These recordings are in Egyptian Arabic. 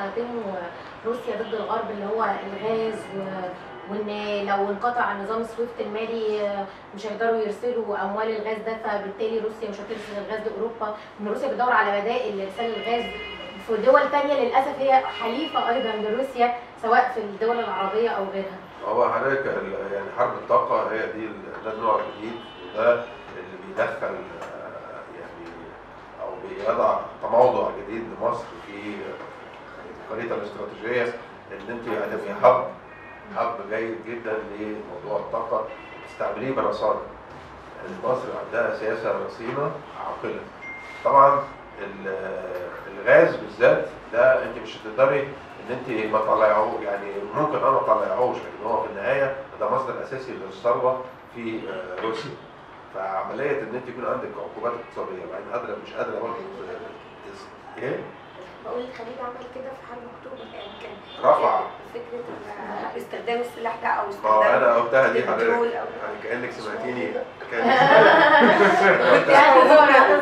بتستخدمه روسيا ضد الغرب اللي هو الغاز و... وان لو انقطع نظام سويفت المالي آه، مش هيقدروا يرسلوا اموال الغاز ده فبالتالي روسيا مش هترسل الغاز لاوروبا ان روسيا بتدور على بدائل لارسال الغاز في دول تانية للاسف هي حليفه ايضا لروسيا سواء في الدول العربيه او غيرها هو حضرتك ال- يعني حرب الطاقة هي دي ال- ده النوع الجديد وده اللي بيدخل آه، يعني أو بيضع تموضع جديد لمصر في الخريطة الاستراتيجية إن أنت هتبقي حب حب جيد جدا لموضوع الطاقة تستعمليه برصانة يعني مصر عندها سياسة رصينة عاقلة طبعا ال- الغاز بالذات ده انت مش هتقدري ان انت ما تطلعيه يعني ممكن انا ما اطلعهوش لكن هو في النهايه ده مصدر اساسي للثروه في آه، روسيا فعمليه ان انت يكون عندك عقوبات اقتصاديه وبعدين قادره مش قادره برضه ت- ايه بقول الخليج عمل كده في حرب اكتوبر يعني كان رفع. فكره ال- استخدام السلاح ده او ما هو استخدام انا قلتها دي حضرتك البترول أو- يعني كانك سمعتيني كان كنت يعني زورة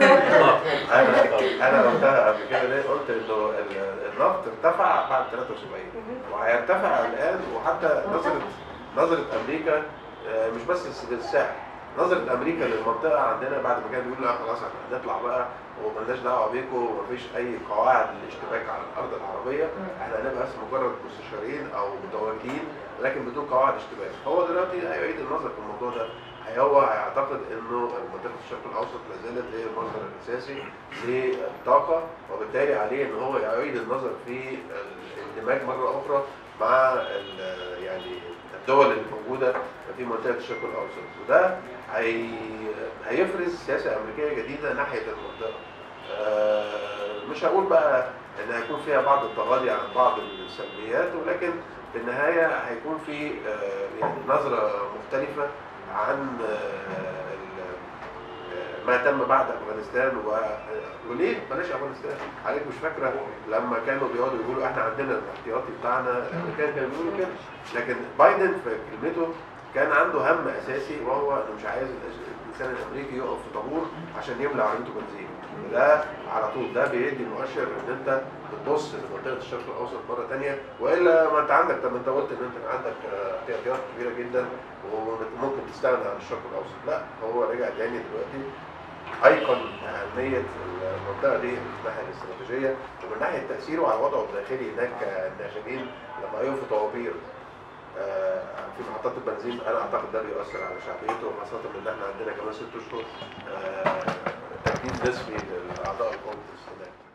انا انا قلتها قبل كده ليه قلت انه ال- النفط ارتفع بعد 73 وهيرتفع الان وحتى نظره نظره امريكا آه، مش بس للسعر نظره امريكا للمنطقه عندنا بعد ما كان بيقول لا خلاص احنا هنطلع بقى ومالناش دعوه بيكم ومفيش اي قواعد للاشتباك على الارض العربيه احنا هنبقى بس مجرد مستشارين او متواجدين لكن بدون قواعد اشتباك هو دلوقتي هيعيد النظر في الموضوع ده هو هيعتقد انه منطقه الشرق الاوسط لا زالت هي المصدر الاساسي للطاقه وبالتالي عليه ان هو يعيد النظر في الاندماج مره اخرى مع ال- يعني الدول اللي موجوده في منطقه الشرق الاوسط وده هي هيفرز سياسه امريكيه جديده ناحيه المنطقه آه، مش هقول بقى ان هيكون فيها بعض التغاضي عن بعض السلبيات ولكن في النهايه هيكون في آه، يعني نظره مختلفه عن آه، ال- آه، ما تم بعد افغانستان و... وليه بلاش افغانستان عليك مش فاكره لما كانوا بيقعدوا يقولوا احنا عندنا الاحتياطي بتاعنا الامريكان كانوا بيقولوا كده لكن بايدن في كلمته كان عنده هم اساسي وهو انه مش عايز الانسان الامريكي يقف في طابور عشان يملى عربيته بنزين وده على طول ده بيدي مؤشر ان انت بتبص لمنطقه الشرق الاوسط مره ثانيه والا ما انت عندك طب انت قلت ان انت عندك آه، احتياطيات كبيره جدا وممكن تستغنى عن الشرق الاوسط لا هو رجع تاني دلوقتي ايقن اهميه المنطقه دي من الناحيه الاستراتيجيه ومن ناحيه تاثيره على وضعه الداخلي هناك الناشئين لما يقفوا طوابير آه، في محطات البنزين انا اعتقد ده بيؤثر على شعبيته وخاصه ان احنا عندنا كمان ست اشهر آه، تجديد نسبي لاعضاء الكونجرس هناك